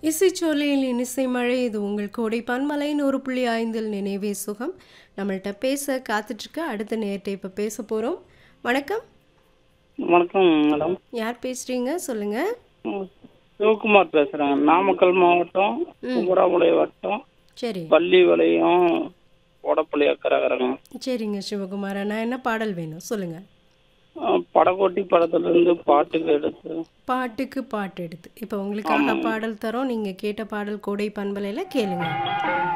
இசைச்சோலையில் இனிசை மழை இது உங்கள் கோடை பன்மலை நூறு புள்ளி ஐந்தில் நினைவே சுகம் நம்மள்ட்ட பேச காத்துட்ருக்க அடுத்த நேரத்தை இப்போ பேச போகிறோம் வணக்கம் வணக்கம் மேடம் யார் பேசுகிறீங்க சொல்லுங்கள் ம், சிவகுமார் பேசுகிறேன் நாமக்கல் மாவட்டம் கும்பராமலை வட்டம் சரி பள்ளி வளையம் ஓடப்பள்ளி அக்கரகரங்க சரிங்க சிவகுமாரா நான் என்ன பாடல் வேணும் சொல்லுங்கள் படகோட்டி படத்துலேருந்து பாட்டுக்கு எடுத்து பாட்டுக்கு பாட்டு எடுத்து இப்போ உங்களுக்காக பாடல் தரோம் நீங்கள் கேட்ட பாடல் கோடை பண்பலையில் கேளுங்க